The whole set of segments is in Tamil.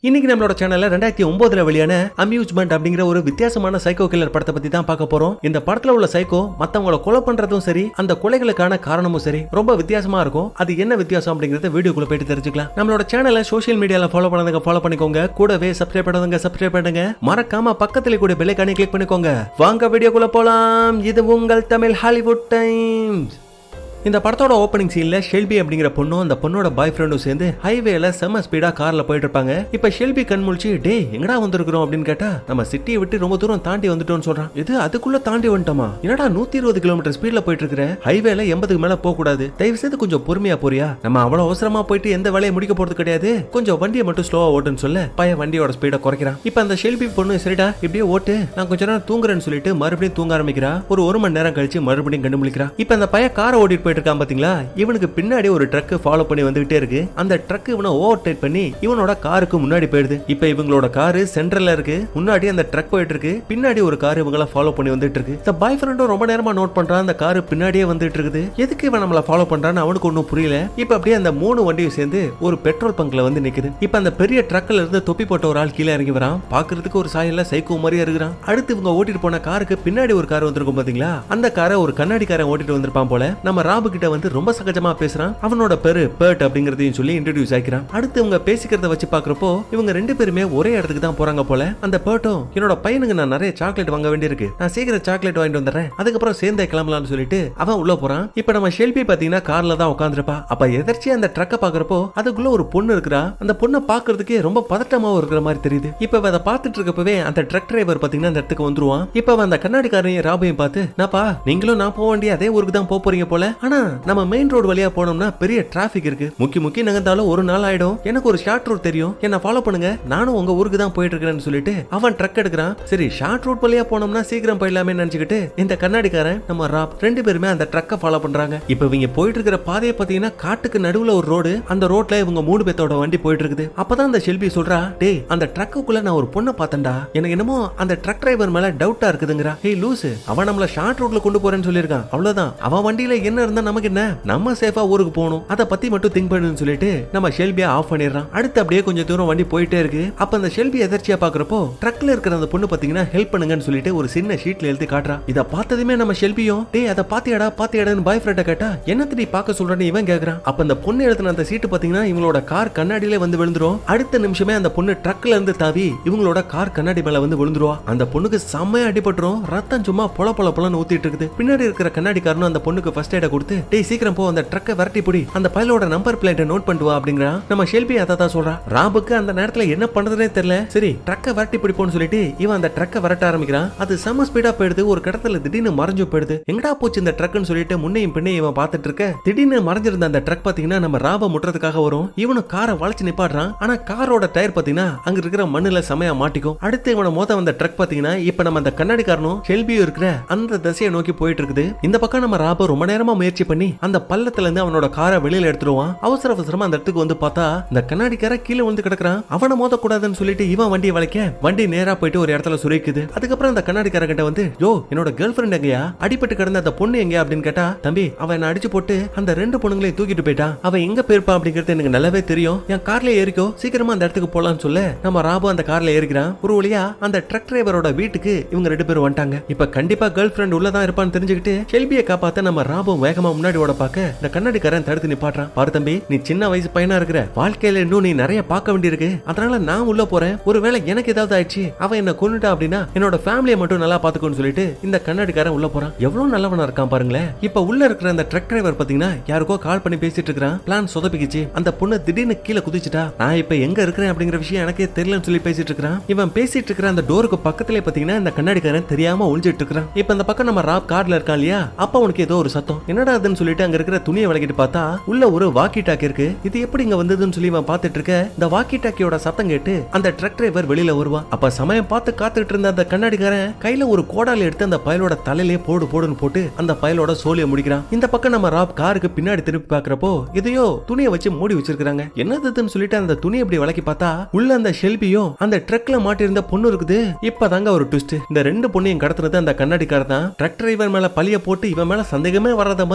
இன்னைக்கு நம்மளோட சேனல்ல ரெண்டாயிரத்தி ஒன்பதுல வெளியான அம்யூஸ்மெண்ட் அப்படிங்கிற ஒரு வித்தியாசமான சைக்கோ கில்லர் படத்தை பத்தி தான் பார்க்க போறோம் இந்த படத்துல உள்ள சைக்கோ மத்தவங்கள கொலை பண்றதும் சரி அந்த கொலைகளுக்கான காரணமும் சரி ரொம்ப வித்தியாசமா இருக்கும் அது என்ன வித்தியாசம் அப்படிங்கறத வீடியோக்குள்ள போயிட்டு தெரிஞ்சுக்கலாம் நம்மளோட சேனலை சோஷியல் மீடியால ஃபாலோ பண்ணதுங்க ஃபாலோ பண்ணிக்கோங்க கூடவே சப்ஸ்கிரைப் பண்ணதுங்க சப்ஸ்கிரைப் பண்ணுங்க மறக்காம பக்கத்துல கூட பெல் ஐகானை கிளிக் பண்ணிக்கோங்க வாங்க வீடியோக்குள்ள போலாம் இது உங்கள் தமிழ் ஹாலிவுட் டைம்ஸ் இந்த படத்தோட ஓப்பனிங் சீன்ல ஷெல்பி அப்படிங்கிற பொண்ணும் அந்த பொண்ணோட பாய் ஃப்ரெண்டும் சேர்ந்து ஹைவேல செம்ம ஸ்பீடா கார்ல போயிட்டு இருப்பாங்க இப்ப ஷெல்பி கண் முழிச்சு டே எங்கடா வந்திருக்கிறோம் அப்படின்னு கேட்டா நம்ம சிட்டியை விட்டு ரொம்ப தூரம் தாண்டி வந்துட்டோம்னு சொல்றான் இது அதுக்குள்ள தாண்டி வந்துட்டோமா என்னடா நூத்தி இருபது கிலோமீட்டர் ஸ்பீட்ல போயிட்டு இருக்கிற ஹைவேல எண்பதுக்கு மேல போக கூடாது தயவு செய்து கொஞ்சம் பொறுமையா போறியா நம்ம அவ்வளவு அவசரமா போயிட்டு எந்த வேலையை முடிக்க போறது கிடையாது கொஞ்சம் வண்டியை மட்டும் ஸ்லோவா ஓட்டுன்னு சொல்ல பையன் வண்டியோட ஸ்பீட குறைக்கிறான் இப்ப அந்த ஷெல்பி பொண்ணு சரிடா இப்படியே ஓட்டு நான் கொஞ்ச நேரம் தூங்குறேன்னு சொல்லிட்டு மறுபடியும் தூங்க ஆரம்பிக்கிறா ஒரு ஒரு மணி நேரம் கழிச்சு மறுபடியும் கண்டு முழிக்கிறா இப்ப அந்த பையன் காரை ஓட்டிட்டு போயிட்டு இருக்கான் பாத்தீங்களா இவனுக்கு பின்னாடி ஒரு ட்ரக் ஃபாலோ பண்ணி வந்துகிட்டே இருக்கு அந்த ட்ரக் இவனை ஓவர் டேக் பண்ணி இவனோட காருக்கு முன்னாடி போயிடுது இப்ப இவங்களோட காரு சென்ட்ரல்ல இருக்கு முன்னாடி அந்த ட்ரக் போயிட்டு இருக்கு பின்னாடி ஒரு கார் இவங்கள ஃபாலோ பண்ணி வந்துட்டு இருக்கு இந்த பாய் ஃப்ரெண்டும் ரொம்ப நேரமா நோட் பண்றான் அந்த காரு பின்னாடியே வந்துட்டு இருக்குது எதுக்கு இவன் நம்மள ஃபாலோ பண்றான்னு அவனுக்கு ஒன்றும் புரியல இப்ப அப்படியே அந்த மூணு வண்டியும் சேர்ந்து ஒரு பெட்ரோல் பங்க்ல வந்து நிக்குது இப்ப அந்த பெரிய ட்ரக்ல இருந்து தொப்பி போட்ட ஒரு ஆள் கீழே இறங்கி வரான் பாக்குறதுக்கு ஒரு சாயல்ல சைக்கோ மாதிரியா இருக்கிறான் அடுத்து இவங்க ஓட்டிட்டு போன காருக்கு பின்னாடி ஒரு கார் வந்திருக்கும் பாத்தீங்களா அந்த காரை ஒரு கண்ணாடிக்காரன் ஓட்டிட்டு வந்திருப்பான் போல நம்ம ராபு கிட்ட வந்து ரொம்ப சகஜமா பேசுறான் அவனோட பேரு பேர்ட் அப்படிங்கறதையும் சொல்லி இன்ட்ரடியூஸ் ஆயிக்கிறான் அடுத்து இவங்க பேசிக்கிறத வச்சு பாக்குறப்போ இவங்க ரெண்டு பேருமே ஒரே இடத்துக்கு தான் போறாங்க போல அந்த பேர்ட்டும் என்னோட பையனுக்கு நான் நிறைய சாக்லேட் வாங்க வேண்டியிருக்கு நான் சீக்கிரம் சாக்லேட் வாங்கிட்டு வந்துடுறேன் அதுக்கப்புறம் சேர்ந்தே கிளம்பலாம்னு சொல்லிட்டு அவன் உள்ள போறான் இப்ப நம்ம ஷெல்பி பாத்தீங்கன்னா கார்ல தான் உட்காந்துருப்பா அப்ப எதர்ச்சியா அந்த ட்ரக்க பாக்குறப்போ அதுக்குள்ள ஒரு பொண்ணு இருக்கிறா அந்த பொண்ணை பாக்குறதுக்கே ரொம்ப பதட்டமாவும் இருக்கிற மாதிரி தெரியுது இப்ப அவ அதை பார்த்துட்டு இருக்கப்பவே அந்த ட்ரக் டிரைவர் பாத்தீங்கன்னா அந்த இடத்துக்கு வந்துருவான் இப்ப அவன் அந்த கண்ணாடிக்காரையும் ராபையும் பார்த்து நாப்பா நீங்களும் நான் போக வேண்டிய அதே ஊருக்கு தான் போக போறீங்க போல ஆனா நம்ம மெயின் ரோடு வழியா போனோம்னா பெரிய டிராபிக் இருக்கு முக்கி முக்கி நகர்ந்தாலும் ஒரு நாள் ஆயிடும் எனக்கு ஒரு ஷார்ட் ரூட் தெரியும் என்ன ஃபாலோ பண்ணுங்க நானும் உங்க ஊருக்கு தான் போயிட்டு இருக்கிறேன்னு சொல்லிட்டு அவன் ட்ரக் எடுக்கிறான் சரி ஷார்ட் ரூட் வழியா போனோம்னா சீக்கிரம் போயிடலாமே நினைச்சுக்கிட்டு இந்த கண்ணாடிக்காரன் நம்ம ராப் ரெண்டு பேருமே அந்த ட்ரக்கை ஃபாலோ பண்றாங்க இப்ப இவங்க போயிட்டு இருக்கிற பாதையை பாத்தீங்கன்னா காட்டுக்கு நடுவுல ஒரு ரோடு அந்த ரோட்ல இவங்க மூணு பேத்தோட வண்டி போயிட்டு இருக்குது அப்பதான் அந்த ஷெல்பி சொல்றா டேய் அந்த ட்ரக்குக்குள்ள நான் ஒரு பொண்ணை பார்த்தேன்டா எனக்கு என்னமோ அந்த ட்ரக் டிரைவர் மேல டவுட்டா இருக்குதுங்கிறா ஹே லூசு அவன் நம்மள ஷார்ட் ரூட்ல கொண்டு போறேன்னு சொல்லியிருக்கான் அவ்வளவுதான் அவன் வண்டியில என்ன இருந்தா நமக்கு என்ன நம்ம சேஃபா ஊருக்கு போகணும் அதை பத்தி மட்டும் திங்க் பண்ணுன்னு சொல்லிட்டு நம்ம ஷெல்பியா ஆஃப் பண்ணிடுறான் அடுத்து அப்படியே கொஞ்சம் தூரம் வண்டி போயிட்டே இருக்கு அப்ப அந்த ஷெல்பி எதர்ச்சியா பாக்குறப்போ ட்ரக்ல இருக்கிற அந்த பொண்ணு பாத்தீங்கன்னா ஹெல்ப் பண்ணுங்கன்னு சொல்லிட்டு ஒரு சின்ன ஷீட்ல எழுதி காட்டுறா இத பார்த்ததுமே நம்ம ஷெல்பியும் டேய் அதை பாத்தியாடா பாத்தியாடான்னு பாய் ஃப்ரெண்ட கேட்டா என்னத்த நீ பார்க்க சொல்றேன்னு இவன் கேக்குறான் அப்ப அந்த பொண்ணு எழுதின அந்த சீட்டு பாத்தீங்கன்னா இவங்களோட கார் கண்ணாடியிலே வந்து விழுந்துரும் அடுத்த நிமிஷமே அந்த பொண்ணு ட்ரக்ல இருந்து தாவி இவங்களோட கார் கண்ணாடி மேல வந்து விழுந்துருவா அந்த பொண்ணுக்கு செம்மையா அடிபட்டுரும் ரத்தம் சும்மா பொல பொல பொலன்னு ஊத்திட்டு இருக்குது பின்னாடி இருக்கிற கண்ணாடிக்காரனும் அந்த பொண்ணுக்கு ஃபர்ஸ்ட் எய்ட கொடுத்து டேய் சீக்கிரம் போ அந்த ட்ரக்கை விரட்டி பிடி அந்த பயலோட நம்பர் பிளேட்டை நோட் பண்ணிட்டு வா அப்படிங்கிறா நம்ம ஷெல்பி அதை தான் சொல்றா ராபுக்கு அந்த நேரத்துல என்ன பண்றதுனே தெரியல சரி ட்ரக்கை விரட்டி பிடிப்போம்னு சொல்லிட்டு இவன் அந்த ட்ரக்கை விரட்ட ஆரம்பிக்கிறான் அது செம ஸ்பீடா போயிடுது ஒரு கடத்துல திடீர்னு மறைஞ்சு போயிடுது எங்கடா போச்சு இந்த ட்ரக்னு சொல்லிட்டு முன்னையும் பின்னையும் இவன் பார்த்துட்டு இருக்க திடீர்னு மறைஞ்சிருந்த அந்த ட்ரக் பாத்தீங்கன்னா நம்ம ராப முட்டுறதுக்காக வரும் இவனும் காரை வளைச்சு நிப்பாடுறான் ஆனா காரோட டயர் பாத்தீங்கன்னா அங்க இருக்கிற மண்ணுல செமையா மாட்டிக்கும் அடுத்து இவனை மோத வந்த ட்ரக் பாத்தீங்கன்னா இப்ப நம்ம அந்த கண்ணாடிக்காரனும் ஷெல்பியும் இருக்கிற அந்த திசையை நோக்கி போயிட்டு இருக்குது இந்த பக்கம் நம்ம ராப ரொம்ப நேரமா முயற்சி பண்ணி அந்த பள்ளத்துல இருந்து அவனோட காரை வெளியில எடுத்துருவான் அவசர அவசரமா அந்த இடத்துக்கு வந்து பார்த்தா இந்த கண்ணாடிக்கார கீழே வந்து கிடக்குறான் அவனை மோத கூடாதுன்னு சொல்லிட்டு இவன் வண்டியை வளைக்க வண்டி நேரா போயிட்டு ஒரு இடத்துல சுரிக்குது அதுக்கப்புறம் அந்த கண்ணாடிக்கார கிட்ட வந்து யோ என்னோட கேர்ள் ஃபிரெண்ட் எங்கயா அடிபட்டு கிடந்த அந்த பொண்ணு எங்கயா அப்படின்னு கேட்டா தம்பி அவன் என்ன அடிச்சு போட்டு அந்த ரெண்டு பொண்ணுங்களையும் தூக்கிட்டு போயிட்டான் அவன் எங்க போயிருப்பா அப்படிங்கிறது எனக்கு நல்லாவே தெரியும் என் கார்ல ஏறிக்கோ சீக்கிரமா அந்த இடத்துக்கு போலாம்னு சொல்ல நம்ம ராபு அந்த கார்ல ஏறிக்கிறான் ஒரு வழியா அந்த ட்ரக் டிரைவரோட வீட்டுக்கு இவங்க ரெண்டு பேரும் வந்துட்டாங்க இப்ப கண்டிப்பா கேர்ள் ஃபிரெண்ட் உள்ளதான் இருப்பான்னு தெரிஞ்சுக்கிட்டு ஷெல்பியை காப்பாத்த நம்ம ராபு வேகமா முன்னாடி ஓட பார்க்க இந்த கண்ணாடிக்காரன் தடுத்து நிப்பாட்டுறான் பாரு தம்பி நீ சின்ன வயசு பையனா இருக்கிற வாழ்க்கையில இன்னும் நீ நிறைய பார்க்க வேண்டியிருக்கு அதனால நான் உள்ள போறேன் ஒருவேளை எனக்கு ஏதாவது ஆயிடுச்சு அவன் என்ன கொண்டுட்டா அப்படின்னா என்னோட ஃபேமிலியை மட்டும் நல்லா பாத்துக்கோன்னு சொல்லிட்டு இந்த கண்ணாடிக்காரன் உள்ள போறான் எவ்வளவு நல்லவனா இருக்கான் பாருங்களேன் இப்ப உள்ள இருக்கிற அந்த ட்ரக் டிரைவர் பாத்தீங்கன்னா யாருக்கோ கால் பண்ணி பேசிட்டு இருக்கிறான் பிளான் சொதப்பிக்கிச்சு அந்த பொண்ணு திடீர்னு கீழே குதிச்சுட்டா நான் இப்ப எங்க இருக்கிறேன் அப்படிங்கிற விஷயம் எனக்கே தெரியலன்னு சொல்லி பேசிட்டு இருக்கிறான் இவன் பேசிட்டு இருக்கிற அந்த டோருக்கு பக்கத்துல பாத்தீங்கன்னா இந்த கண்ணாடிக்காரன் தெரியாம ஒளிஞ்சிட்டு இருக்கிறான் இப்ப இந்த பக்கம் நம்ம ராப் கார்ல இருக்கான் இல்லையா அப்ப உனக்கு ஏதோ ஒரு சத்தம் என்னடா அதுன்னு சொல்லிட்டு அங்க இருக்கிற துணியை விளக்கிட்டு பார்த்தா உள்ள ஒரு வாக்கி டாக்கி இருக்கு இது எப்படி இங்க வந்ததுன்னு சொல்லி இவன் பார்த்துட்டு இருக்க இந்த வாக்கி டாக்கியோட சத்தம் கேட்டு அந்த ட்ரக் டிரைவர் வெளியில வருவான் அப்ப சமயம் பார்த்து காத்துட்டு இருந்த அந்த கண்ணாடிக்காரன் கையில ஒரு கோடாலி எடுத்து அந்த பயலோட தலையிலே போடு போடுன்னு போட்டு அந்த பயலோட சோழியை முடிக்கிறான் இந்த பக்கம் நம்ம ராப் காருக்கு பின்னாடி திருப்பி பாக்குறப்போ இதையோ துணியை வச்சு மூடி வச்சிருக்காங்க என்னதுன்னு சொல்லிட்டு அந்த துணி இப்படி விளக்கி பார்த்தா உள்ள அந்த ஷெல்பியும் அந்த ட்ரக்ல மாட்டிருந்த பொண்ணு இருக்குது இப்பதாங்க ஒரு ட்விஸ்ட் இந்த ரெண்டு பொண்ணையும் கடத்துனது அந்த கண்ணாடிக்கார தான் ட்ரக் டிரைவர் மேல பழிய போட்டு இவன் மேல சந்தேகமே வராத மாதிரி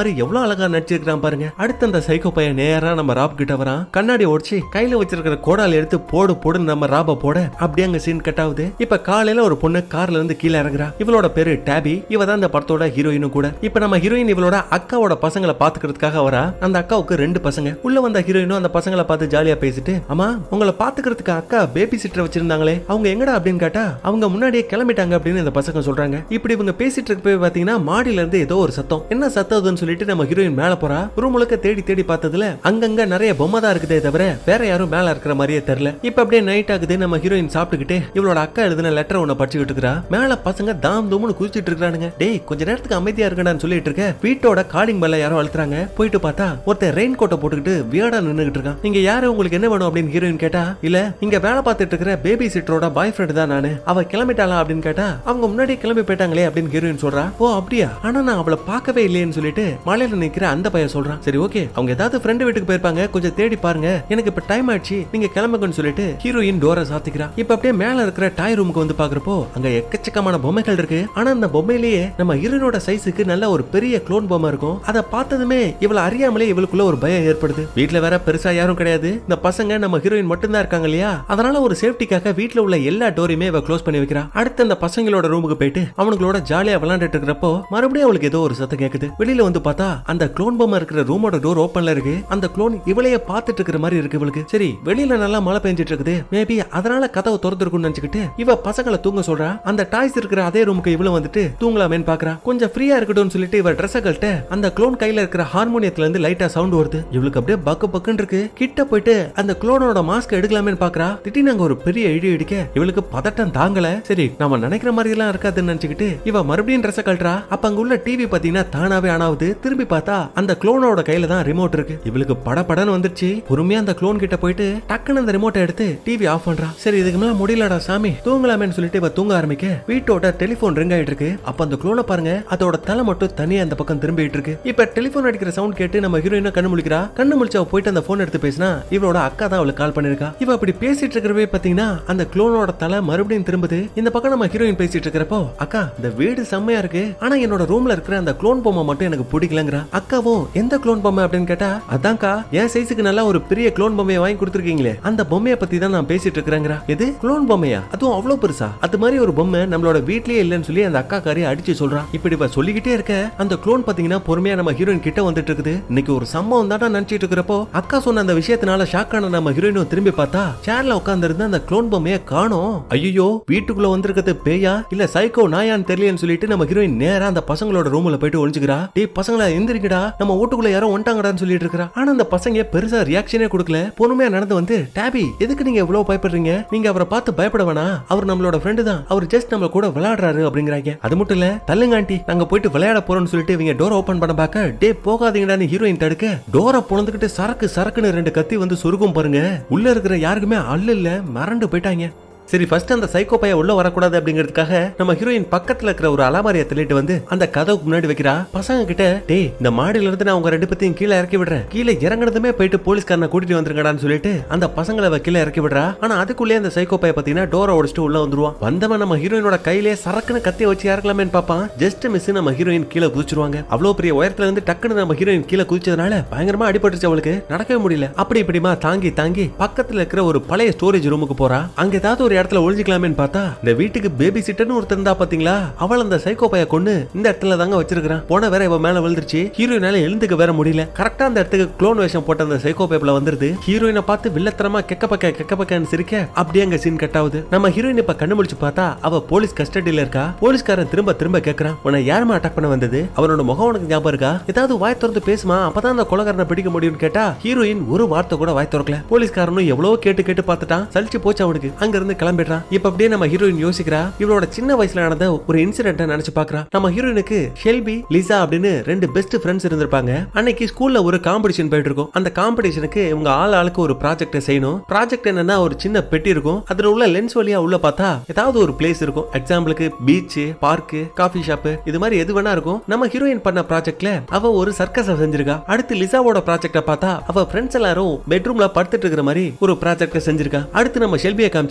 பாரு எவ்வளவு அழகா நடிச்சிருக்கான் பாருங்க அடுத்து அந்த சைக்கோ பையன் நேரா நம்ம ராப் கிட்ட வரான் கண்ணாடி உடைச்சு கையில வச்சிருக்கிற கோடால் எடுத்து போடு போடுன்னு நம்ம ராப போட அப்படியே அங்க சீன் கட் ஆகுது இப்ப காலையில ஒரு பொண்ணு கார்ல இருந்து கீழே இறங்குறா இவளோட பேரு டேபி இவ தான் இந்த படத்தோட ஹீரோயினும் கூட இப்ப நம்ம ஹீரோயின் இவளோட அக்காவோட பசங்களை பாத்துக்கிறதுக்காக வரா அந்த அக்காவுக்கு ரெண்டு பசங்க உள்ள வந்த ஹீரோயினும் அந்த பசங்களை பார்த்து ஜாலியா பேசிட்டு அம்மா உங்களை பாத்துக்கிறதுக்கு அக்கா பேபி சிட்டர் வச்சிருந்தாங்களே அவங்க எங்கடா அப்படின்னு கேட்டா அவங்க முன்னாடியே கிளம்பிட்டாங்க அப்படின்னு இந்த பசங்க சொல்றாங்க இப்படி இவங்க பேசிட்டு இருக்கப்ப பாத்தீங்கன்னா மாடியில இருந்து ஏதோ ஒரு சத்தம் என்ன சத்தம் அதுன்னு சொல்லிட்டு நம்ம ஹீரோயின் மேல போறா ரூம் முழுக்க தேடி தேடி பார்த்ததுல அங்கங்க நிறைய பொம்மை தான் இருக்குதே தவிர வேற யாரும் மேல இருக்கிற மாதிரியே தெரியல இப்ப அப்படியே நைட் ஆகுது நம்ம ஹீரோயின் சாப்பிட்டுக்கிட்டு இவளோட அக்கா எழுதின லெட்டர் ஒண்ணு படிச்சுக்கிட்டு இருக்கா மேல பசங்க தாம் தூம்னு குதிச்சிட்டு இருக்கானுங்க டேய் கொஞ்ச நேரத்துக்கு அமைதியா இருக்கடான்னு சொல்லிட்டு இருக்க வீட்டோட காலிங் பெல்ல யாரோ அழுத்துறாங்க போயிட்டு பார்த்தா ஒருத்தன் ரெயின் கோட்டை போட்டுக்கிட்டு வியாடா நின்னுகிட்டு இருக்கான் நீங்க யாரு உங்களுக்கு என்ன வேணும் அப்படின்னு ஹீரோயின் கேட்டா இல்ல இங்க வேலை பார்த்துட்டு இருக்கிற பேபி சிட்டரோட பாய் ஃப்ரெண்ட் தான் நானு அவ கிளம்பிட்டாளா அப்படின்னு கேட்டா அவங்க முன்னாடி கிளம்பி போயிட்டாங்களே அப்படின்னு ஹீரோயின் சொல்றா ஓ அப்படியா ஆனா நான் அவளை பார்க்கவே இல்லையேன்னு சொல்லிட்டு மலையில நிக்கிற அந்த பையன் சொல்றான் சரி ஓகே அவங்க ஏதாவது ஃப்ரெண்டு வீட்டுக்கு போயிருப்பாங்க கொஞ்சம் தேடி பாருங்க எனக்கு இப்ப டைம் ஆயிடுச்சு நீங்க கிளம்புங்கன்னு சொல்லிட்டு ஹீரோயின் டோரை சாத்திக்கிறா இப்ப அப்படியே மேல இருக்கிற டாய் ரூமுக்கு வந்து பாக்குறப்போ அங்க எக்கச்சக்கமான பொம்மைகள் இருக்கு ஆனா அந்த பொம்மையிலேயே நம்ம ஹீரோனோட சைஸுக்கு நல்ல ஒரு பெரிய க்ளோன் பொம்மை இருக்கும் அதை பார்த்ததுமே இவளை அறியாமலே இவளுக்குள்ள ஒரு பயம் ஏற்படுது வீட்ல வேற பெருசா யாரும் கிடையாது இந்த பசங்க நம்ம ஹீரோயின் மட்டும்தான் இருக்காங்க இல்லையா அதனால ஒரு சேஃப்டிக்காக வீட்ல உள்ள எல்லா டோரையுமே இவ க்ளோஸ் பண்ணி வைக்கிறா அடுத்து அந்த பசங்களோட ரூமுக்கு போயிட்டு அவனுங்களோட ஜாலியா விளையாண்டுட்டு இருக்கிறப்போ மறுபடியும் அவளுக்கு ஏதோ ஒரு சத்தம் கேக்குது வெளியில வந்து பார்த்தா அந்த க்ளோன் பொம்மை இருக்கிற ரூமோட டோர் ஓப்பன்ல இருக்கு அந்த க்ளோன் இவளையே பார்த்துட்டு இருக்கிற மாதிரி இருக்கு இவளுக்கு சரி வெளியில நல்லா மழை பெஞ்சிட்டு இருக்குது மேபி அதனால கதவு திறந்திருக்கும்னு நினைச்சுக்கிட்டு இவ பசங்களை தூங்க சொல்றா அந்த டாய்ஸ் இருக்கிற அதே ரூமுக்கு இவளும் வந்துட்டு தூங்கலாமேன்னு பாக்குறா கொஞ்சம் ஃப்ரீயா இருக்கட்டும்னு சொல்லிட்டு இவ ட்ரெஸ் கழட்ட அந்த க்ளோன் கையில இருக்கிற ஹார்மோனியத்துல இருந்து லைட்டா சவுண்ட் வருது இவளுக்கு அப்படியே பக்கு பக்குன்னு இருக்கு கிட்ட போயிட்டு அந்த க்ளோனோட மாஸ்க் எடுக்கலாமேன்னு பாக்குறா திடீர்னு அங்க ஒரு பெரிய இடி இடிக்க இவளுக்கு பதட்டம் தாங்கல சரி நம்ம நினைக்கிற மாதிரி எல்லாம் இருக்காதுன்னு நினைச்சுக்கிட்டு இவ மறுபடியும் ட்ரெஸ் கழட்டுறா அப்ப அங்க உள்ள டிவி பாத்தீங்கன்னா தானாவே ஆன் ஆகுது திரும்பி பார்த்தா அந்த க்ளோனோட கையில தான் ரிமோட் இருக்கு இவளுக்கு படபடன்னு வந்துருச்சு பொறுமையா அந்த க்ளோன் கிட்ட போயிட்டு டக்குன்னு அந்த ரிமோட்டை எடுத்து டிவி ஆஃப் பண்றா சரி இதுக்கு மேல முடியலடா சாமி தூங்கலாமேன்னு சொல்லிட்டு இவ தூங்க ஆரம்பிக்க வீட்டோட டெலிபோன் ரிங் ஆயிட்டு இருக்கு அப்ப அந்த க்ளோனை பாருங்க அதோட தலை மட்டும் தனியா அந்த பக்கம் திரும்பிட்டு இருக்கு இப்ப டெலிபோன் அடிக்கிற சவுண்ட் கேட்டு நம்ம ஹீரோயினா கண்ணு முழிக்கிறா கண்ணு முழிச்சு அவ போயிட்டு அந்த போன் எடுத்து பேசினா இவளோட அக்கா தான் அவளுக்கு கால் பண்ணிருக்கா இவ அப்படி பேசிட்டு இருக்கிறவே பாத்தீங்கன்னா அந்த க்ளோனோட தலை மறுபடியும் திரும்புது இந்த பக்கம் நம்ம ஹீரோயின் பேசிட்டு இருக்கிறப்போ அக்கா இந்த வீடு செம்மையா இருக்கு ஆனா என்னோட ரூம்ல இருக்கிற அந்த க்ளோன் பொம்மை மட்டும் எனக்கு பிடிக்கலங்கிறா அக்காவும் எந்த க்ளோன் பொம்மை அப்படின்னு கேட்டா அதான்க்கா என் சைஸுக்கு நல்லா ஒரு பெரிய க்ளோன் பொம்மையை வாங்கி கொடுத்துருக்கீங்களே அந்த பொம்மையை பத்தி தான் நான் பேசிட்டு இருக்கிறேங்கிறா எது க்ளோன் பொம்மையா அதுவும் அவ்வளவு பெருசா அது மாதிரி ஒரு பொம்மை நம்மளோட வீட்லயே இல்லைன்னு சொல்லி அந்த அக்கா காரி அடிச்சு சொல்றான் இப்படி இவ சொல்லிக்கிட்டே இருக்க அந்த க்ளோன் பாத்தீங்கன்னா பொறுமையா நம்ம ஹீரோயின் கிட்ட வந்துட்டு இருக்குது இன்னைக்கு ஒரு சம்பவம் தான் நினைச்சிட்டு இருக்கிறப்போ அக்கா சொன்ன அந்த விஷயத்தினால ஷாக் ஆன நம்ம ஹீரோயினும் திரும்பி பார்த்தா சேர்ல உட்கார்ந்து அந்த க்ளோன் பொம்மையை காணோம் ஐயோ வீட்டுக்குள்ள வந்திருக்கிறது பேயா இல்ல சைக்கோ நாயான்னு தெரியலன்னு சொல்லிட்டு நம்ம ஹீரோயின் நேரா அந்த பசங்களோட ரூம்ல போயிட்டு ஒளிஞ்சுக்கிறா டேய் பசங்களா எந்திரிக்கடா நம்ம வீட்டுக்குள்ள யாரோ வந்துட்டாங்கடான்னு சொல்லிட்டு இருக்கா ஆனா அந்த பசங்க பெருசா ரியாக்ஷனே கொடுக்கல பொறுமையா நடந்து வந்து டாபி எதுக்கு நீங்க இவ்வளவு பயப்படுறீங்க நீங்க அவரை பார்த்து பயப்பட வேணாம் அவர் நம்மளோட ஃப்ரெண்டு தான் அவர் ஜஸ்ட் நம்ம கூட விளையாடுறாரு அப்படிங்கிறாங்க அது மட்டும் இல்ல தள்ளுங்க ஆண்டி நாங்க போயிட்டு விளையாட போறோம்னு சொல்லிட்டு இவங்க டோர் ஓபன் பண்ண பார்க்க டே போகாதீங்கடான்னு ஹீரோயின் தடுக்க டோரை பொழந்துக்கிட்டு சரக்கு சரக்குன்னு ரெண்டு கத்தி வந்து சொருகும் பாருங்க உள்ள இருக்கிற யாருக்குமே அல்ல இல்ல மறண்டு போயிட்டாங்க சரி ஃபர்ஸ்ட் அந்த சைக்கோ பைய உள்ள வரக்கூடாது அப்படிங்கிறதுக்காக நம்ம ஹீரோயின் பக்கத்துல இருக்கிற ஒரு அலமாரியை தள்ளிட்டு வந்து அந்த கதவுக்கு முன்னாடி வைக்கிறா பசங்க கிட்ட டேய் இந்த மாடியில இருந்து நான் உங்க ரெண்டு பேத்தையும் கீழே இறக்கி விடுறேன் கீழே இறங்குனதுமே போயிட்டு போலீஸ்காரனை கூட்டிட்டு வந்துருங்கடான்னு சொல்லிட்டு அந்த பசங்களை அவ கீழே இறக்கி விடுறா ஆனா அதுக்குள்ளே அந்த சைக்கோ பைய பாத்தீங்கன்னா டோரை உடைச்சிட்டு உள்ள வந்துருவான் வந்தவன் நம்ம ஹீரோயினோட கையிலே சரக்குன்னு கத்திய வச்சு இறக்கலாமேன்னு பாப்பான் ஜஸ்ட் மிஸ் நம்ம ஹீரோயின் கீழே குதிச்சிருவாங்க அவ்வளவு பெரிய உயரத்துல இருந்து டக்குன்னு நம்ம ஹீரோயின் கீழே குதிச்சதுனால பயங்கரமா அடிபட்டுச்சு அவளுக்கு நடக்கவே முடியல அப்படி இப்படிமா தாங்கி தாங்கி பக்கத்துல இருக்கிற ஒரு பழைய ஸ்டோரேஜ் ரூமுக்கு போறா அங்க ஏதாவது ஒரு இடத்துல ஒளிஞ்சிக்கலாமேன்னு பார்த்தா இந்த வீட்டுக்கு பேபி சிட்டர்னு ஒருத்தர் இருந்தா பாத்தீங்களா அவள் அந்த சைக்கோ பைய கொண்டு இந்த இடத்துல தாங்க வச்சிருக்கான் போன வேற இவ மேல விழுந்துருச்சு ஹீரோயினால எழுந்துக்க வேற முடியல கரெக்டா அந்த இடத்துக்கு க்ளோன் வேஷம் போட்ட அந்த சைக்கோ பேப்ல வந்துருது ஹீரோயினை பார்த்து வில்லத்தனமா கெக்க பக்க கெக்க பக்கன்னு சிரிக்க அப்படியே அங்க சீன் கட் ஆகுது நம்ம ஹீரோயின் இப்ப கண்ணு முடிச்சு பார்த்தா அவ போலீஸ் கஸ்டடியில இருக்கா போலீஸ்காரன் திரும்ப திரும்ப கேக்குறான் உன்னை யாருமா அட்டாக் பண்ண வந்தது அவனோட முகம் உனக்கு ஞாபகம் இருக்கா ஏதாவது வாய் திறந்து பேசுமா அப்பதான் அந்த கொலகாரனை பிடிக்க முடியும்னு கேட்டா ஹீரோயின் ஒரு வார்த்தை கூட வாய் திறக்கல போலீஸ்காரனும் எவ்வளவு கேட்டு கேட்டு பார்த்துட்டான் சலிச்சு போச்சு அவனுக்கு அங்க இருந்து கிளம்பிடுறான் இப்ப அப்படியே நம்ம ஹீரோயின் யோசிக்கிறா இவளோட சின்ன வயசுல நடந்த ஒரு இன்சிடென்ட் நினைச்சு பாக்குறா நம்ம ஹீரோயினுக்கு ஷெல்பி லிசா அப்படின்னு ரெண்டு பெஸ்ட் ஃப்ரெண்ட்ஸ் இருந்திருப்பாங்க அன்னைக்கு ஸ்கூல்ல ஒரு காம்படிஷன் போயிட்டு இருக்கும் அந்த காம்படிஷனுக்கு இவங்க ஆள் ஆளுக்கு ஒரு ப்ராஜெக்ட் செய்யணும் ப்ராஜெக்ட் என்னன்னா ஒரு சின்ன பெட்டி இருக்கும் அதுல உள்ள லென்ஸ் வழியா உள்ள பார்த்தா ஏதாவது ஒரு பிளேஸ் இருக்கும் எக்ஸாம்பிளுக்கு பீச் பார்க் காஃபி ஷாப் இது மாதிரி எது வேணா இருக்கும் நம்ம ஹீரோயின் பண்ண ப்ராஜெக்ட்ல அவ ஒரு சர்க்கஸ் செஞ்சிருக்கா அடுத்து லிசாவோட ப்ராஜெக்ட பார்த்தா அவ ஃப்ரெண்ட்ஸ் எல்லாரும் பெட்ரூம்ல படுத்துட்டு இருக்கிற மாதிரி ஒரு ப்ராஜெக்ட் செஞ்சிருக்கா அடுத்து நம்ம ஷெல்பியை காமிச்சா அவ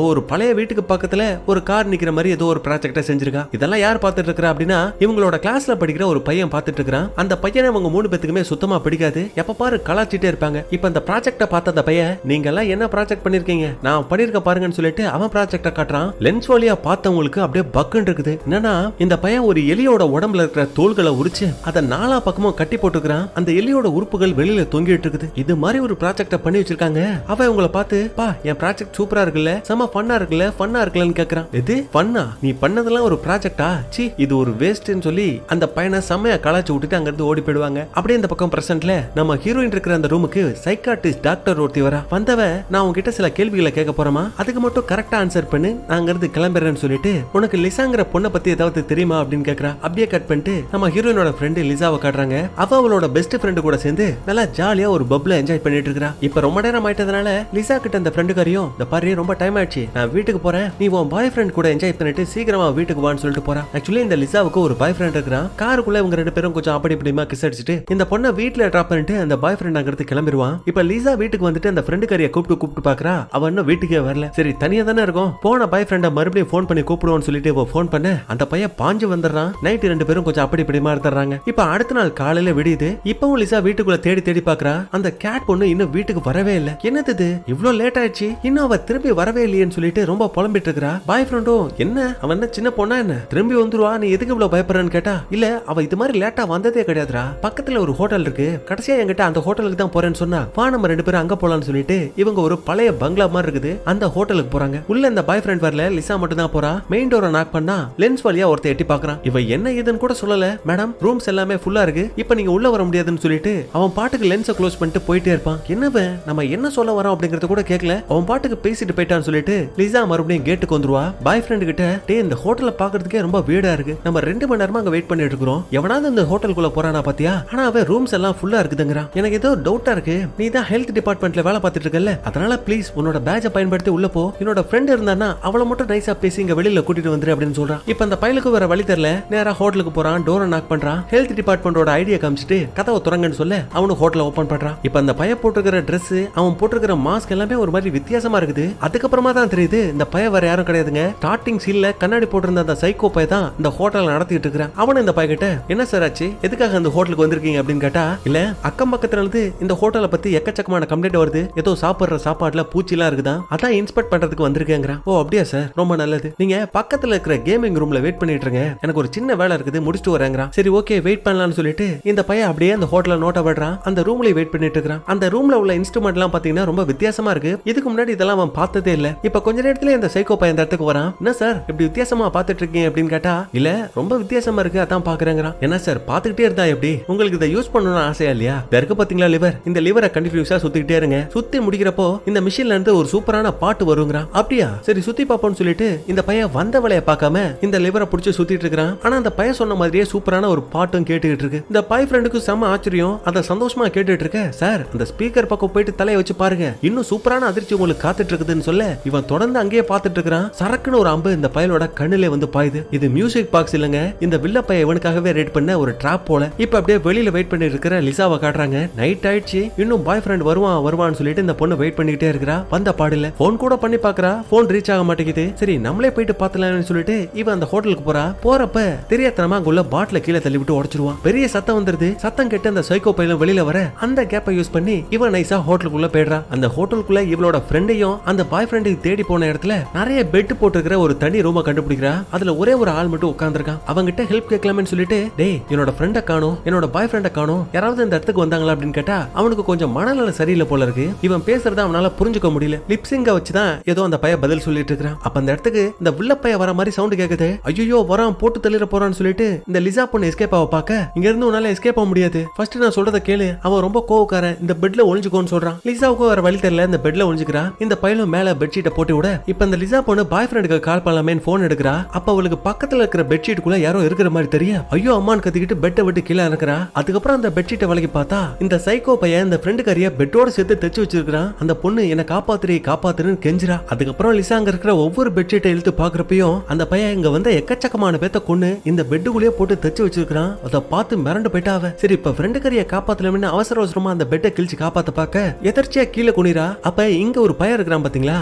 ஒரு பழைய வீட்டுக்கு பக்கத்துல ஒரு கார் நிக்கிற மாதிரி ஏதோ ஒரு ப்ராஜெக்ட செஞ்சிருக்கா இதெல்லாம் யார் பார்த்துட்டு இருக்கா அப்படின்னா இவங்களோட கிளாஸ்ல படிக்கிற ஒரு பையன் பார்த்துட்டு இருக்கான் அந்த பையனை அவங்க மூணு பேத்துக்குமே சுத்தமா பிடிக்காது எப்ப பாரு கலாச்சிட்டே இருப்பாங்க இப்ப அந்த ப்ராஜெக்ட பார்த்த அந்த பையன் நீங்க எல்லாம் என்ன ப்ராஜெக்ட் பண்ணிருக்கீங்க நான் பண்ணிருக்க பாருங்கன்னு சொல்லிட்டு அவன் ப்ராஜெக்ட காட்டுறான் லென்ஸ் வழியா பார்த்தவங்களுக்கு அப்படியே பக்குன்னு இருக்குது என்னன்னா இந்த பையன் ஒரு எலியோட உடம்புல இருக்கிற தோள்களை உரிச்சு அதை நாலா பக்கமும் கட்டி போட்டுக்கிறான் அந்த எலியோட உறுப்புகள் வெளியில தொங்கிட்டு இருக்குது இது மாதிரி ஒரு ப்ராஜெக்ட பண்ணி வச்சிருக்காங்க அவன் உங்களை பார்த்து பா என் ப்ராஜெக்ட் சூப்பரா இருக்குல்ல செம ஃபன்னா இருக்குல்ல ஃபன்னா இருக்குல்லன்னு கேக்குறான் எது ஃபன்னா நீ பண்ணதெல்லாம் ஒரு ப்ராஜெக்டா சி இது ஒரு வேஸ்ட்னு சொல்லி அந்த பையனை செம்மையா கலாச்சு விட்டுட்டு அங்க இருந்து ஓடி போயிடுவாங்க அப்படியே இந்த பக்கம் பிரசன்ட்ல நம்ம ஹீரோயின் இருக்கிற அந்த ரூமுக்கு சைக்காட்டிஸ்ட் டாக்டர் ஒருத்தி வரா வந்தவ நான் உன்கிட்ட சில கேள்விகளை கேட்க போறேமா அதுக்கு மட்டும் கரெக்டா ஆன்சர் பண்ணு நான் அங்க இருந்து கிளம்புறேன்னு சொல்லிட்டு உனக்கு லிசாங்கிற பொண்ணை பத்தி ஏதாவது தெரியுமா அப்படின்னு கேக்குறா அப்படியே கட் பண்ணிட்டு நம்ம ஹீரோயினோட ஃப்ரெண்டு லிசாவை காட்டுறாங்க அவ அவளோட பெஸ்ட் ஃப்ரெண்டு கூட சேர்ந்து நல்லா ஜாலியா ஒரு பப்ல என்ஜாய் பண்ணிட்டு இருக்கா இப்ப ரொம்ப நேரம் ஆயிட்டதுனால லிசா கிட்ட அந்த ஃப்ரெண்டுக்காரியும் இந்த பாரு ரொம்ப டைம் ஆயிடுச்சு நான் வீட்டுக்கு போறேன் நீ உன் பாய் ஃப்ரெண்ட் கூட என்ஜாய் பண்ணிட்டு சீக்கிரமா வீட்டுக்கு வான்னு சொல்லிட்டு போறா ஆக்சுவலி இந்த லிசாவுக்கு ஒரு பாய் ஃப்ரெண்ட் இருக்கிறான் காருக்குள்ள இவங்க ரெண்டு பேரும் கொஞ்சம் அப்படி இப்படிமா கிஸ் அடிச்சுட்டு இந்த பொண்ணை வீட்ல டிராப் பண்ணிட்டு அந்த பாய் ஃப்ரெண்ட் அங்கிருந்து கிளம்பிடுவான் இப்ப லிசா வீட்டுக்கு வந்துட்டு அந்த ஃப்ரெண்டு காரியை கூப்பிட்டு கூப்பிட்டு பாக்குறா அவ இன்னும் வீட்டுக்கே வரல சரி தனியா தானே இருக்கும் போன பாய் ஃப்ரெண்ட மறுபடியும் ஃபோன் பண்ணி கூப்பிடுவோம்னு சொல்லிட்டு இவ ஃபோன் பண்ண அந்த பையன் பாஞ்சு வந்துடுறான் நைட்டு ரெண்டு பேரும் கொஞ்சம் அப்படி இப்படிமா இருந்துறாங்க இப்ப அடுத்த நாள் காலையில விடியுது இப்பவும் லிசா வீட்டுக்குள்ள தேடி தேடி பாக்குறா அந்த கேட் பொண்ணு இன்னும் வீட்டுக்கு வரவே இல்ல என்னது இது இவ்ளோ லேட் ஆயிடுச்சு இன்னும் அவ திரும்பி வரவே இல்லையேன்னு சொல்லிட்டு ரொம்ப புலம்பிட்டு இருக்கா பாய் ஃப்ரெண்டும் என்ன அவன் என்ன சின்ன பொண்ணா என்ன திரும்பி வந்துருவா நீ எதுக்கு இவ்வளவு பயப்படுறன்னு கேட்டா இல்ல அவ இது மாதிரி லேட்டா வந்ததே கிடையாதுடா பக்கத்துல ஒரு ஹோட்டல் இருக்கு கடைசியா என்கிட்ட அந்த ஹோட்டலுக்கு தான் போறேன்னு சொன்னா வா நம்ம ரெண்டு பேரும் அங்க போலாம்னு சொல்லிட்டு இவங்க ஒரு பழைய பங்களா மாதிரி இருக்குது அந்த ஹோட்டலுக்கு போறாங்க உள்ள இந்த பாய் ஃப்ரெண்ட் வரல லிசா மட்டும் தான் போறா மெயின் டோரை நாக் பண்ணா லென்ஸ் வழியா ஒருத்தர் எட்டி பாக்குறான் இவ என்ன ஏதுன்னு கூட சொல்லல மேடம் ரூம்ஸ் எல்லாமே ஃபுல்லா இருக்கு இப்ப நீங்க உள்ள வர முடியாதுன்னு சொல்லிட்டு அவன் பாட்டுக்கு லென்ஸை க்ளோஸ் பண்ணிட்டு போயிட்டே இருப்பான் என்னவன் நம்ம என்ன சொல்ல வரோம் அப்படிங்கறத கூட கேட்கல அவன் பாட்டுக்கு பேசிட்டு போயிட்டான்னு சொல்லிட்டு லிசா மறுபடியும் கேட்டுக்கு வந்துருவா பாய் ஃப்ரெண்ட் கிட்ட டே இந்த ஹோட்டல்ல பாக்குறதுக்கே ரொம்ப வீடா இருக்கு நம்ம ரெண்டு மணி நேரமா அங்க வெயிட் பண்ணிட்டு இருக்கிறோம் எவனாவது இந்த ஹோட்டலுக்குள்ள போறானா பாத்தியா ஆனா அவன் ரூம்ஸ் எல்லாம் ஃபுல்லா இருக்குதுங்கிறான் எனக்கு ஏதோ டவுட்டா இருக்கு நீ தான் ஹெல்த் டிபார்ட்மெண்ட்ல வேலை பார்த்துட்டு இருக்கல அதனால ப்ளீஸ் உன்னோட பேட்சை பயன்படுத்தி உள்ள போ என்னோட ஃப்ரெண்ட் இருந்தானா அவளை மட்டும் நைஸா பேசி இங்க வெளியில கூட்டிட்டு வந்துரு அப்படின்னு சொல்றான் இப்ப அந்த பையலுக்கு வேற வழி தெரியல நேரா ஹோட்டலுக்கு போறான் டோரை நாக் பண்றான் ஹெல்த் டிபார்ட்மெண்டோட ஐடியா காமிச்சிட்டு கதவை துறங்கன்னு சொல்ல அவனு ஹோட்டலை ஓபன் பண்றான் இப்ப அந்த பையன் போட்டிருக்கிற Dress அவன் போட்டிருக்கிற மாஸ்க் எல்லாமே ஒரு மாதிரி வித்தியாசமா இருக்குது அதுக்கப்புறமா தான் தெரியுது இந்த பையன் வேற யாரும் கிடையாதுங்க ஸ்டார்டிங் சீன்ல கண்ணாடி போட்டிருந்த அந்த சைக்கோ பையன் தான் இந்த ஹோட்டல் நடத்திட்டு இருக்கிறான் அவன் இந்த பையன் கிட்ட என்ன சார் ஆச்சு எதுக்காக அந்த ஹோட்டலுக்கு வந்திருக்கீங்க அப்படின்னு கேட்டா இல்ல அக்கம் பக்கத்துல இருந்து இந்த ஹோட்டலை பத்தி எக்கச்சக்கமான கம்ப்ளைண்ட் வருது ஏதோ சாப்பிடுற சாப்பாட்டுல பூச்சி எல்லாம் இருக்குதான் அதான் இன்ஸ்பெக்ட் பண்றதுக்கு வந்திருக்கேங்கிறான் ஓ அப்படியா சார் ரொம்ப நல்லது நீங்க பக்கத்துல இருக்கிற கேமிங் ரூம்ல வெயிட் பண்ணிட்டு இருங்க எனக்கு ஒரு சின்ன வேலை இருக்குது முடிச்சுட்டு வரேங்கிறான் சரி ஓகே வெயிட் பண்ணலாம்னு சொல்லிட்டு இந்த பையன் அப்படியே அந்த ஹோட்டல்ல நோட்ட விடுறான் அந்த ரூம்ல வெயிட் பண்ணிட்டு இருக்கான் அந்த ரூம்ல உள்ள இன்ஸ்ட்ருமெண்ட் எல்லாம் பாத்தீங்கன்னா ரொம்ப வித்தியாசமா இருக்கு இதுக்கு முன்னாடி இதெல்லாம் அவன் பார்த்ததே இல்ல இப்ப கொஞ்ச நேரத்துல இந்த சைக்கோ பையன் இந்த இடத்துக்கு வரான் என்ன சார் இப்படி வித்தியாசமா பாத்துட்டு இருக்கீங்க அப்படின்னு கேட்டா இல்ல ரொம்ப வித்தியாசமா இருக்கு அதான் பாக்குறேங்கிறான் என்ன சார் பாத்துக்கிட்டே இருந்தா எப்படி உங்களுக்கு இதை யூஸ் பண்ணணும்னு ஆசையா இல்லையா இதோ இருக்கு பாத்தீங்களா லிவர் இந்த லிவரை கண்டினியூஸா சுத்திக்கிட்டே இருங்க சுத்தி முடிக்கிறப்போ இந்த மிஷின்ல இருந்து ஒரு சூப்பரான பாட்டு வருங்கிறான் அப்படியா சரி சுத்தி பாப்போம்னு சொல்லிட்டு இந்த பையன் வந்த வேலையை பார்க்காம இந்த லிவரை புடிச்சு சுத்திட்டு இருக்கிறான் ஆனா அந்த பையன் சொன்ன மாதிரியே சூப்பரான ஒரு பாட்டும் கேட்டுக்கிட்டு இருக்கு இந்த பாய் ஃப்ரெண்டுக்கு செம ஆச்சரியம் அதை சந்தோஷமா கேட்டுட்டு இருக்க சார் அந்த ஸ்பீக்கர் பக்கம் போயிட்டு தலையை வச்சு பாருங்க இன்னும் சூப்பரான அதிர்ச்சி உங்களுக்கு காத்துட்டு இருக்குதுன்னு சொல்ல இவன் தொடர்ந்து அங்கேயே பார்த்துட்டு இருக்கிறான் சரக்குன்னு ஒரு அம்பு இந்த பயலோட கண்ணுல வந்து பாயுது இது மியூசிக் பாக்ஸ் இல்லங்க இந்த வில்ல பையன் இவனுக்காகவே ரெடி பண்ண ஒரு ட்ராப் போல இப்ப அப்படியே வெளியில வெயிட் பண்ணி இருக்கிற லிசாவை காட்டுறாங்க நைட் ஆயிடுச்சு இன்னும் பாய் ஃப்ரெண்ட் வருவான் வருவான்னு சொல்லிட்டு இந்த பொண்ணு வெயிட் பண்ணிக்கிட்டே இருக்கிறா வந்த பாடில்ல போன் கூட பண்ணி பாக்குறா போன் ரீச் ஆக மாட்டேங்குது சரி நம்மளே போயிட்டு பாத்துலாம்னு சொல்லிட்டு இவன் அந்த ஹோட்டலுக்கு போறா போறப்ப தெரியாதனமா அங்க உள்ள பாட்டில கீழே தள்ளி விட்டு உடைச்சிருவான் பெரிய சத்தம் வந்துருது சத்தம் கேட்டு அந்த சைக்கோ பையன் வெளியில வர அந்த கேப்பை யூஸ் பண்ணி இவன் நைஸா ஹோட்டலுக்குள்ள போயிடுறான் அந்த ஹோட்டலுக்குள்ள இவளோட ஃப்ரெண்டையும் அந்த பாய் ஃப்ரெண்டையும் தேடி போன இடத்துல நிறைய பெட் போட்டிருக்கிற ஒரு தனி ரூமை கண்டுபிடிக்கிறா அதுல ஒரே ஒரு ஆள் மட்டும் உட்கார்ந்திருக்கான் அவங்கிட்ட ஹெல்ப் கேட்கலாம்னு சொல்லிட்டு டேய் என்னோட ஃப்ரெண்ட காணோம் என்னோட பாய் ஃப்ரெண்ட காணோம் யாராவது இந்த இடத்துக்கு வந்தாங்களா அப்படின்னு கேட்டா அவனுக்கு கொஞ்சம் மனநல சரியில்லை போல இருக்கு இவன் பேசுறத அவனால புரிஞ்சுக்க முடியல லிப்சிங்க வச்சுதான் ஏதோ அந்த பையன் பதில் சொல்லிட்டு இருக்கிறான் அப்ப அந்த இடத்துக்கு இந்த வில்ல பையன் வர மாதிரி சவுண்ட் கேக்குது ஐயோ வரான் போட்டு தள்ளிட போறான்னு சொல்லிட்டு இந்த லிசா பொண்ணு எஸ்கேப் ஆக பார்க்க இங்க இருந்து உன்னால எஸ்கேப் ஆக முடியாது ஃபர்ஸ்ட் நான் சொல்றத கேளு அவன் ரொம்ப கோவக்காரன் இந்த பெட்ல ஒளிஞ்சுக்கோன்னு சொல்றான் லிசாவுக்கு வேற வழி தெரியல இந்த பெட்ல ஒளிஞ்சுக்கிறா இந்த பையனும் மேல பெட்ஷீட்டை போட்டு விட இப்ப இந்த லிசா பொண்ணு பாய் ஃப்ரெண்டுக்கு கால் பண்ணலாமேன்னு போன் எடுக்கிறா அப்ப அவளுக்கு பக்கத்துல இருக்கிற பெட்ஷீட்டுக்குள்ள யாரோ இருக்கிற மாதிரி தெரியும் ஐயோ அம்மான்னு கத்திக்கிட்டு பெட்டை விட்டு கீழே இறக்குறா அதுக்கப்புறம் அந்த பெட்ஷீட்டை விலகி பார்த்தா இந்த சைக்கோ பையன் இந்த ஃப்ரெண்டு கறிய பெட்டோட சேர்த்து தைச்சு வச்சிருக்கான் அந்த பொண்ணு என்ன காப்பாத்துறி காப்பாத்துறன்னு கெஞ்சிரா அதுக்கப்புறம் லிசா அங்க இருக்கிற ஒவ்வொரு பெட்ஷீட்டை இழுத்து பாக்குறப்பையும் அந்த பையன் இங்க வந்த எக்கச்சக்கமான பேத்த கொண்டு இந்த பெட்டுக்குள்ளேயே போட்டு தைச்சு வச்சிருக்கான் அதை பார்த்து மிரண்டு போயிட்டா அவ சரி இப்ப ஃப்ரெண்டு கறிய காப்பாத்தலாம்னு அவசர அவசரமா அந்த பெட்டை கிழிச்சு காப்பாத்த பார்க்க எதர்ச்சியா கீழே குனிரா அப்ப இங்க ஒரு பையன் இருக்கிறான் பாத்தீங்களா அவனோட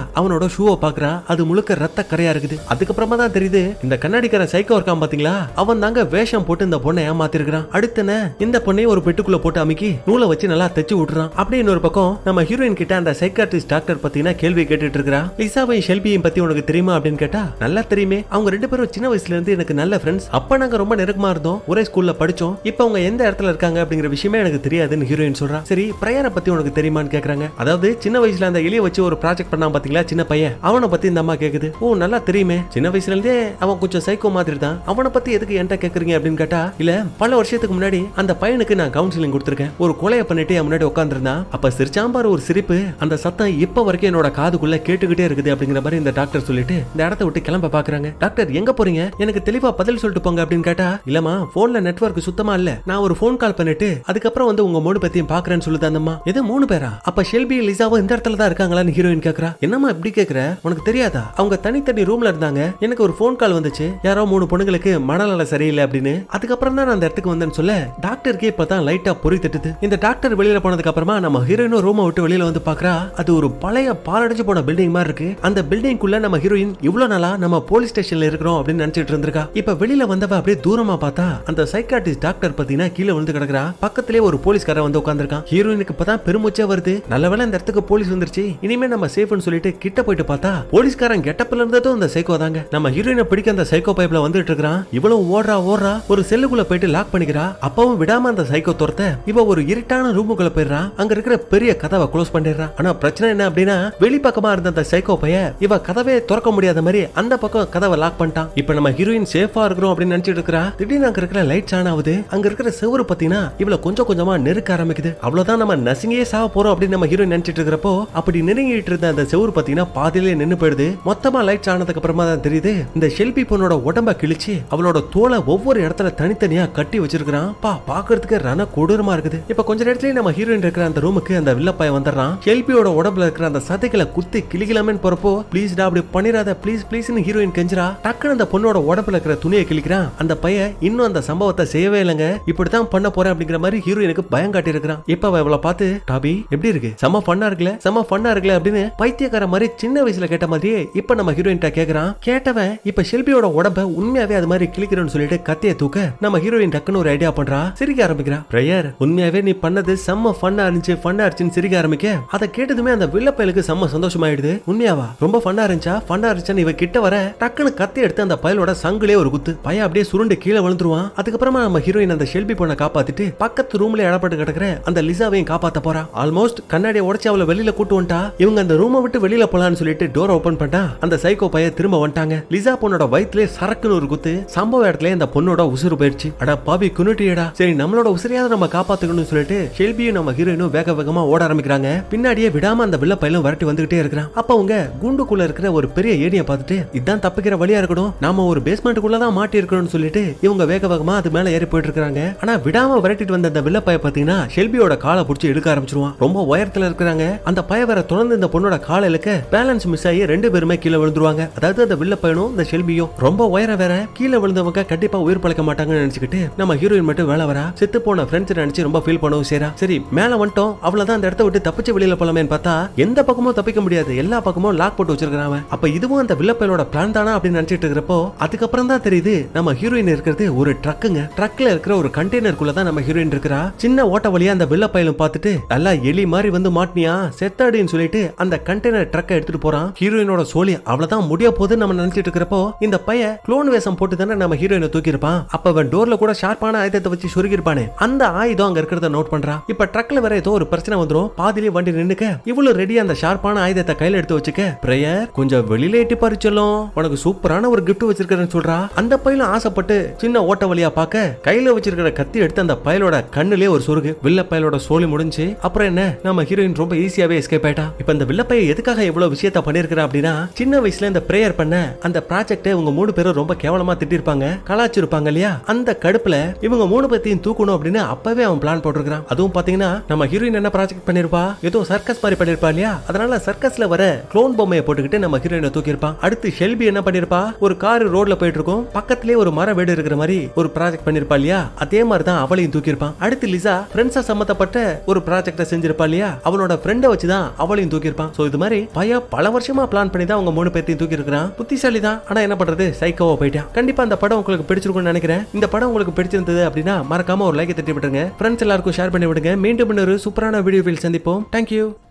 லிசாவோட ஷூவை பாக்குறா அது முழுக்க ரத்த கரையா இருக்குது அதுக்கப்புறமா தான் தெரியுது இந்த கண்ணாடிக்காரன் சைக்கோ இருக்கான் பாத்தீங்களா அவன் தாங்க வேஷம் போட்டு இந்த பொண்ணை ஏமாத்திருக்கிறான் அடுத்தன இந்த பொண்ணையும் ஒரு பெட்டுக்குள்ள போட்டு அமுக்கி நூலை வச்சு நல்லா தைச்சு விட்டுறான் அப்படியே இன்னொரு பக்கம் நம்ம ஹீரோயின் கிட்ட அந்த சைக்காட்ரிஸ்ட் டாக்டர் பத்தினா கேள்வி கேட்டுட்டு இருக்கா லிசாவையும் ஷெல்பியையும் பத்தி உனக்கு தெரியுமா அப்படின்னு கேட்டா நல்லா தெரியுமே அவங்க ரெண்டு பேரும் சின்ன வயசுல இருந்து எனக்கு நல்ல ஃப்ரெண்ட்ஸ் அப்ப நாங்க ரொம்ப நெருக்கமா இருந்தோம் ஒரே ஸ்கூல்ல படிச்சோம் இப்ப அவங்க எந்த இடத்துல இருக்காங்க அப்படிங்கிற விஷயமே எனக்கு தெரியாதுன்னு ஹீரோயின் சொல்றா சரி பிரயாரை பத்தி உனக்கு தெரியுமான்னு கேக்குறாங்க அதாவது சின்ன வயசுல அந்த எலிய வச்சு ஒரு ப்ராஜெக்ட் பண்ணான் பாத்தீங்களா சின்ன பையன் அவனை பத்தி இந்த அம்மா கேக்குது ஓ நல்லா தெரியுமே சின்ன வயசுல இருந்தே அவன் கொஞ்சம் சைக்கோ மாதிரி தான் அவனை பத்தி எதுக்கு என்கிட்ட கேக்குறீங்க அப்படின்னு கேட்டா இல்ல பல வருஷத்துக்கு முன்னாடி அந்த பையனுக்கு நான் கவுன்சிலிங் கொடுத்திருக்கேன் ஒரு கொலையை பண்ணிட்டு என் முன்னாடி உட்காந்துருந்தான் அப்ப சிரிச்சாம்பாரு ஒரு சிரிப்பு அந்த சத்தம் இப்ப வரைக்கும் என்னோட காதுக்குள்ள கேட்டுக்கிட்டே இருக்குது அப்படிங்கிற மாதிரி இந்த டாக்டர் சொல்லிட்டு இந்த இடத்த விட்டு கிளம்ப பாக்குறாங்க டாக்டர் எங்க போறீங்க எனக்கு தெளிவா பதில் சொல்லிட்டு போங்க அப்படின்னு கேட்டா இல்லமா போன்ல நெட்வொர்க் சுத்தமா இல்ல நான் ஒரு ஃபோன் கால் பண்ணிட்டு அதுக்கப்புறம் வந்து உங்க மூணு பத்தியும் பாக்குறேன்னு சொல்லுது அந்த அம்மா எது மூணு பேரா அப்ப ஷெல்பி லிசாவும் இந்த இடத்துல தான் இருக்காங்களான்னு ஹீரோயின் கேக்குறா என்னம்மா இப்படி கேக்குற உனக்கு தெரியாதா அவங்க தனித்தனி ரூம்ல இருந்தாங்க எனக்கு ஒரு ஃபோன் கால் வந்துச்சு யாரோ மூணு பொண்ணுங்களுக்கு மனநல சரியில்லை அப்படின்னு அதுக்கப்புறம் தான் நான் அந்த இடத்துக்கு வந்தேன்னு சொல்ல டாக்டருக்கே இப்பதான் லைட்டா பொறி தட்டுது இந்த டாக்டர் வெளியில போனதுக்கு அப்புறமா நம்ம ஹீரோயினும் ரூமை விட்டு வெளியில வந்து பாக்குறா அது ஒரு பழைய பாலடைஞ்சு போன பில்டிங் மாதிரி இருக்கு அந்த பில்டிங்குள்ள நம்ம ஹீரோயின் இவ்வளவு நாளா நம்ம போலீஸ் ஸ்டேஷன்ல இருக்கிறோம் அப்படின்னு நினைச்சிட்டு இருந்திருக்கா இப்ப வெளியில வந்தவ அப்படியே தூரமா பார்த்தா அந்த சைக்காட்டிஸ்ட் டாக்டர் பாத்தீங்கன்னா கீழே விழுந்து கிடக்குறா பக்கத்திலே ஒரு போலீஸ்காரன் வந்து உட்கார்ந்திருக்கான் ஹீரோயினுக்கு இப்பதான் பெருமூச்சா வருது நல்ல வேளை இந்த இடத்துக்கு போலீஸ் வந்துருச்சு இனிமே நம்ம சேஃப்னு சொல்லிட்டு கிட்ட போயிட்டு பார்த்தா போலீஸ்காரன் கெட்டப்ல இருந்ததும் அந்த சைக்கோ தாங்க நம்ம ஹீரோயினை பிடிக்க அந்த சைக்கோ பைப்ல வந்துட்டு இருக்கான் இவ்வளவு ஓடுறா ஓடுறா ஒரு செல்லுக்குள்ள போயிட்டு லாக் பண்ணிக்கிறா அப்பவும் விடாம அந்த சைக்கோ துரத்த இவ ஒரு இருட்டான ரூமுக்குள்ள போயிடுறா அங்க இருக்கிற பெரிய கதவை க்ளோஸ் பண்ணிடுறா ஆனா பிரச்சனை என்ன அப்படின்னா வெளிப்பக்கமா இருந்த அந்த சைக்கோ பைய இவ கதவே திறக்க முடியாத மாதிரி அந்த பக்கம் கதவை லாக் பண்ணிட்டான் இப்ப நம்ம ஹீரோயின் சேஃபா இருக்கிறோம் அப்படின்னு நினைச்சிட்டு இருக்கா திடீர்னு அங்க இருக்கிற லைட்ஸ் ஆன் ஆகுது அங்க இருக்கிற செவரு பாத்தீங்கன்னா இவள கொஞ்சம் கொஞ்சமா நெருக்க ஆரம்பிக்குது அவ்வளவுதான் நம்ம நசிங்கியே சாக போறோம் அப்படின்னு நம்ம ஹீரோயின் நினைச்சிட்டு இருக்கிறப்போ அப்படி நெருங்கிட்டு இருந்த அந்த செவரு பாத்தீங்கன்னா பாதியிலே நின்னு போயிடுது மொத்தமா லைட்ஸ் ஆனதுக்கு அப்புறமா தான் தெரியுது இந்த ஷெல்பி பொண்ணோட உடம்ப கிழிச்சு அவளோட தோலை ஒவ்வொரு இடத்துல தனித்தனியா கட்டி வச்சிருக்கான் பா பாக்குறதுக்கு ரண கொடூரமா இருக்குது இப்ப கொஞ்ச நேரத்திலேயே நம்ம ஹீரோயின் இருக்கிற அந்த ரூமுக்கு அந்த வில்லப்பாய வந்துடுறான் ஷெல்பியோட உடம்புல இருக்கிற அந்த சதைகளை குத்தி கிழிக்கலாமேன்னு போறப்போ ப்ளீஸ் டா அப்படி பண்ணிராத ப்ளீஸ் ப்ளீஸ்னு ஹீரோயின் கெஞ்சிரா டக்குன்னு அந்த பொண்ணோட உடம்புல இருக்கிற துணியை கிழிக்கிறான் அந்த பையன் இன்னும் அந்த சம்பவத்தை செய்யவே இல்லைங்க இப்படித்தான் பண்ண போறேன் அப்படிங்கிற மாதிரி ஹீரோயினுக்கு பயம் காட்டி இருக்கிறான் இப்ப அவ இவளை பார்த்து டாபி எப்படி இருக்கு செம ஃபன்னா இருக்குல்ல செம ஃபன்னா இருக்குல்ல அப்படின்னு பைத்தியக்கார மாதிரி சின்ன வயசுல கேட்ட மாதிரியே இப்ப நம்ம ஹீரோயின்ட்ட கேக்குறான் கேட்டவன் இப்ப ஷெல்பியோட உடம்ப உண்மையாவே அது மாதிரி கிழிக்கிறேன்னு சொல்லிட்டு கத்திய தூக்க நம்ம ஹீரோயின் டக்குன்னு ஒரு ஐடியா பண்றா சிரிக்க ஆரம்பிக்கிறா பிரேயர் உண்மையாவே நீ பண்ணது செம்ம ஃபன்னா இருந்துச்சு ஃபன்னா இருந்துச்சுன்னு சிரிக்க ஆரம்பிக்க அதை கேட்டதுமே அந்த வில்லப்பயலுக்கு செம்ம சந்தோஷமாயிடுது உண்மையாவா ரொம்ப ஃபன்னா இருந்துச்சா ஃபன்னா இருந்துச்சான்னு இவ கிட்ட வர டக்குன்னு கத்தி எடுத்து அந்த பயலோட சங்குலே ஒரு குத்து பையன் அப்படியே சுருண்டு கீழே விழுந்துருவான் அதுக்கப்புறமா நம்ம ஹீரோயின் அந்த ஷெல்பி பொண்ணை காப்பாத்திட்டு பக்கத்து ரூம்ல இடப்பட்டு கிடக்குற அந்த லிசாவையும் காப்பாத்த போறா ஆல்மோஸ்ட் கண்ணாடியை உடைச்சு அவளை வெளியில கூட்டு வந்துட்டா இவங்க அந்த ரூமை விட்டு வெளியில போலான்னு சொல்லிட்டு டோர் ஓபன் பண்ணிட்டா அந்த சைக்கோ பைய திரும்ப வந்துட்டாங்க லிசா பொண்ணோட வயிற்றுல சரக்குன்னு ஒரு குத்து சம்பவ இடத்துல இந்த பொண்ணோட உசுறு போயிடுச்சு அடா பாவி குனுட்டியடா சரி நம்மளோட உசிரியாவது நம்ம காப்பாத்துக்கணும்னு சொல்லிட்டு ஷெல்பியும் நம்ம ஹீரோயினும் வேக வேகமா ஓட ஆரம்பிக்கிறாங்க பின்னாடியே விடாம அந்த வில்ல பையலும் விரட்டி வந்துகிட்டே இருக்கிறான் அப்ப அவங்க குண்டுக்குள்ள இருக்கிற ஒரு பெரிய ஏணியை பார்த்துட்டு இதான் தப்பிக்கிற வழியா இருக்கணும் நாம ஒரு பேஸ்மெண்ட்டுக்குள்ள தான் மாட்டி இருக்கணும்னு சொல்லிட்டு இவங்க வேக வேகமா அது மேல ஏறி போயிட்டு இருக்காங்க ஆனா விடாம விரட்டிட்டு வந்த அந்த வில்ல பைய பாத்தீங்கன்னா ஷெல்பியோட காலை பிடிச்சி எடுக்க ஆரம்பிச்சிருவான் ரொம்ப உயரத்துல இருக்கிறாங்க அந்த பய வேற தொடர்ந்து இந்த பொண்ணோட கால இழுக்க பேலன்ஸ் மிஸ் ஆகி ரெண்டு பேருமே கீழே விழுந்துருவாங்க அதாவது அந்த வில்ல பையனும் இந்த ஷெல்பியும் ரொம்ப உயரம் வேற கீழே விழுந்தவங்க கண்டிப்பா உயிர் பழைக்க மாட்டாங்கன்னு நினைச்சுக்கிட்டு நம்ம ஹீரோயின் மட்டும் வேலை வரா செத்து போன ஃப்ரெண்ட்ஸ் நினைச்சு ரொம்ப ஃபீல் பண்ணவும் சேரா சரி மேல வந்துட்டோம் அவ்வளவுதான் அந்த இடத்த விட்டு தப்பிச்சு வெளியில போலாமேன்னு பார்த்தா எந்த பக்கமும் தப்பிக்க முடியாது எல்லா பக்கமும் லாக் போட்டு வச்சிருக்கான் அவன். அப்ப இதுவும் அந்த வில்லப்பையலோட பிளான் தானா அப்படின்னு நினைச்சிட்டு இருக்கிறப்போ அதுக்கப்புறம் தான் தெரியுது நம்ம ஹீரோயின் இருக்கிறது ஒரு ட்ரக்குங்க ட்ரக்ல இருக்கிற ஒரு கண்டெய்னருக்குள்ள தான் நம்ம ஹீரோயின் இருக்கிறா சின்ன ஓட்ட வழியா அந்த வில்லப்பையலும் பார்த்துட்டு நல்லா எலி மாதிரி வந்து மாட்டினியா செத்தாடின்னு சொல்லிட்டு அந்த கண்டெய்னர் ட்ரக்கை எடுத்துட்டு போறான் ஹீரோயினோட சோழி அவ்வளவுதான் முடிய போகுதுன்னு நம்ம நினைச்சிட்டு இருக்கிறப்போ இந்த பையன் க்ளோன் வேஷம் போட்டு தானே நம்ம ஹீரோயினை தூக்கி இருப்பான் அப்ப அவன் டோர்ல கூட ஷார்ப்பான ஆயுதத்தை வச்சு சுருகிருப்பானே அந்த ஆயுதம் அங்க இருக்கிறத நோட் பண்றா இப்ப ட்ரக்ல வேற ஏதோ ஒரு பிரச்சனை வந்துரும் பாதியிலே வண்டி நின்னுக்க இவ்வளவு ரெடி அந்த ஷார்ப்பான ஆயுதத்தை கையில எடுத்து வச்சுக்க பிரேயர் கொஞ்சம் வெளியில எட்டி பறிச்சலும் உனக்கு சூப்பரான ஒரு கிஃப்ட் வச்சிருக்கேன்னு சொல்றா அந்த பையலும் ஆசைப்பட்டு சின்ன ஓட்ட வழியா பார்க்க கையில வச்சிருக்கிற கத்தி எடுத்து அந்த பயலோட கண்ணுலயே ஒரு சொருகு வில்ல பயலோட சோலி முடிஞ்சு அப்புறம் என்ன நம்ம ஹீரோயின் ரொம்ப ஈஸியாவே எஸ்கேப் ஆயிட்டா இப்ப இந்த வில்லப்பைய எதுக்காக இவ்வளவு விஷயத்த பண்ணிருக்கிறா அப்படின்னா சின்ன வயசுல இந்த பிரேயர் பண்ண அந்த ப்ராஜெக்ட் இவங்க மூணு பேரும் ரொம்ப கேவலமா திட்டிருப்பாங்க கலாச்சிருப்பாங்க இல்லையா அந்த கடுப்புல இவங்க மூணு பேத்தையும் தூக்கணும் அப்படின்னு அப்பவே அவன் பிளான் போட்டிருக்கான் அதுவும் பாத்தீங்கன்னா நம்ம ஹீரோயின் என்ன ப்ராஜெக்ட் பண்ணிருப்பா ஏதோ சர்க்கஸ் மாதிரி பண்ணிருப்பா இல்லையா அதனால சர்க்கஸ்ல வர க்ளோன் பொம்மையை போட்டுக்கிட்டு நம்ம ஹீரோயினை தூக்கியிருப்பான் அடுத்து ஷெல்பி என்ன பண்ணிருப்பா ஒரு கார் ரோட்ல போயிட்டு இருக்கும் பக்கத்திலே ஒரு மர வீடு இருக்கிற மாதிரி ஒரு ப்ராஜெக்ட் பண்ணிருப்பா இல்லையா அதே மாதிரி தான் அவளையும் தூக்கியிருப்பான் அடுத்து லிசா ஃப்ரெண்ட்ஸா சம்மந்தப்பட்ட ஒரு ப்ராஜெக்ட செஞ்சிருப்பா இல்லையா அவளோட ஃப்ரெண்டை வச்சுதான் அவளையும் தூக்கியிருப்பான் சோ இது மாதிரி பய பல வருஷமா பிளான் பண்ணி தான் அவங்க மூணு பேர்த்தையும் தூக்கி இருக்கிறான் புத்திசாலி தான் ஆனா என்ன பண்றது சைக்கோவா போயிட்டான் கண்டிப்பா அந்த படம் உங்களுக்கு பிடிச்சிருக்கும்னு நினைக்கிறேன் இந்த படம் உங்களுக்கு பிடிச்சிருந்தது அப்படின்னா மறக்காம ஒரு லைக் தட்டி விட்டுருங்க ஃப்ரெண்ட்ஸ் எல்லாருக்கும் ஷேர் பண்ணி விடுங்க மீண்டும் இன்னொரு சூப்பரான வீடியோவில் சந்திப்போம் தேங்க்யூ